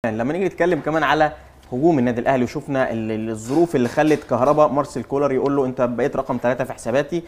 لما نيجي نتكلم كمان على هجوم النادي الاهلي وشفنا ال- ال- الظروف اللي خلت كهربا مارسيل كولر يقول له انت بقيت رقم ثلاثة في حساباتي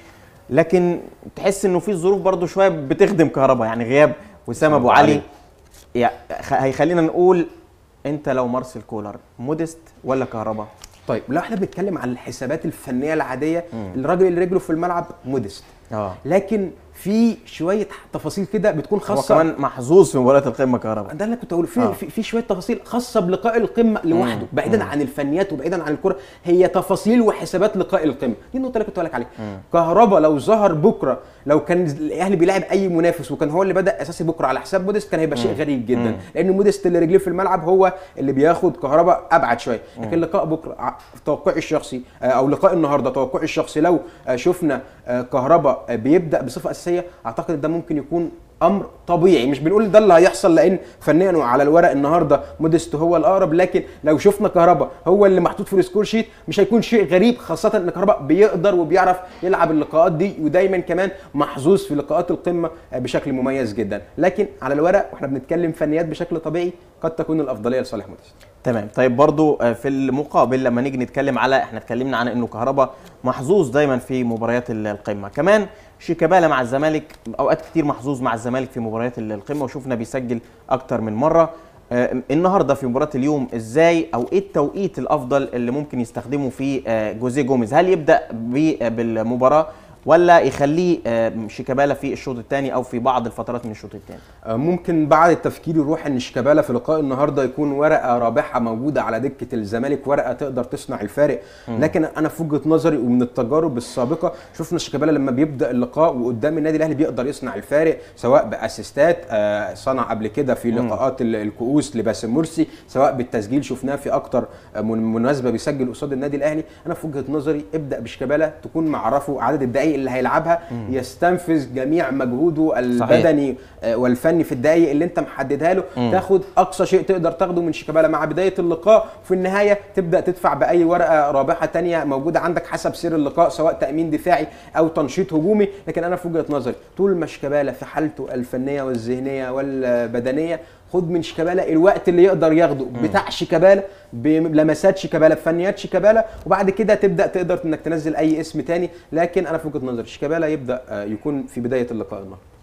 لكن تحس انه في ظروف برضو شويه بتخدم كهربا يعني غياب وسام ابو علي يع- خ- هيخلينا نقول انت لو مارسيل كولر مودست ولا كهربا طيب لو احنا بنتكلم عن الحسابات الفنيه العاديه الراجل اللي رجله في الملعب مودست اه لكن في شويه تفاصيل كده بتكون هو خاصه كمان محظوظ في مباراه القمه كهربا ده اللي كنت اقوله في, آه. في في شويه تفاصيل خاصه بلقاء القمه لوحده بعيدا عن الفنيات وبعيدا عن الكره هي تفاصيل وحسابات لقاء القمه دي النقطه اللي كنت هقول لك عليها كهربا لو ظهر بكره لو كان الاهلي بيلاعب اي منافس وكان هو اللي بدا اساسي بكره على حساب موديست كان هيبقى شيء غريب جدا لان موديست اللي رجليه في الملعب هو اللي بياخد كهربا ابعد شويه لكن لقاء بكره ع- توقعي الشخصي آه، او لقاء النهارده توقعي الشخصي لو آه، شفنا آه، كهربا آه، بيبدا بصفه اساسيه اعتقد إن ده ممكن يكون امر طبيعي مش بنقول ده اللي هيحصل لان فنيا وعلى الورق النهارده موديست هو الاقرب لكن لو شفنا كهربا هو اللي محطوط في السكور شيت مش هيكون شيء غريب خاصه ان كهربا بيقدر وبيعرف يلعب اللقاءات دي ودايما كمان محظوظ في لقاءات القمه بشكل مميز جدا لكن على الورق واحنا بنتكلم فنيات بشكل طبيعي قد تكون الافضليه لصالح موديست تمام طيب برضو آه، في المقابل لما نيجي نتكلم على احنا اتكلمنا عن انه كهربا محظوظ دايما في مباريات ال- القمه كمان شيكابالا مع الزمالك اوقات كتير محظوظ مع الزمالك في مباريات ال- القمه وشفنا بيسجل اكتر من مره آه، النهارده في مباراه اليوم ازاي او ايه التوقيت الافضل اللي ممكن يستخدمه فيه آه، جوزيه جوميز هل يبدا ب- آه، بالمباراه ولا يخليه آه، شيكابالا في الشوط الثاني او في بعض الفترات من الشوط الثاني آه، ممكن بعد التفكير يروح ان شيكابالا في لقاء النهارده يكون ورقه رابحه موجوده على دكه الزمالك ورقه تقدر تصنع الفارق لكن انا في وجهه نظري ومن التجارب السابقه شفنا شيكابالا لما بيبدا اللقاء وقدام النادي الاهلي بيقدر يصنع الفارق سواء باسيستات آه، صنع قبل كده في لقاءات ال- الكؤوس لباسم مرسي سواء بالتسجيل شفناه في اكتر آه، من مناسبه بيسجل قصاد النادي الاهلي انا في وجهه نظري ابدا بشيكابالا تكون معرفه عدد الدقائق اللي هيلعبها يستنفذ جميع مجهوده البدني آه، والفني في الدقائق اللي انت محددها له تاخد اقصى شيء تقدر تاخده من شيكابالا مع بدايه اللقاء وفي النهايه تبدا تدفع باي ورقه رابحه تانية موجوده عندك حسب سير اللقاء سواء تامين دفاعي او تنشيط هجومي لكن انا في وجهه نظري طول ما شيكابالا في حالته الفنيه والذهنيه والبدنيه خد من شيكابالا الوقت اللي يقدر ياخده بتاع شيكابالا بلمسات شيكابالا بفنيات شيكابالا وبعد كده تبدا تقدر انك تنزل اي اسم تاني لكن انا في وجهه نظري شيكابالا يبدا آه، يكون في بدايه اللقاء النهارده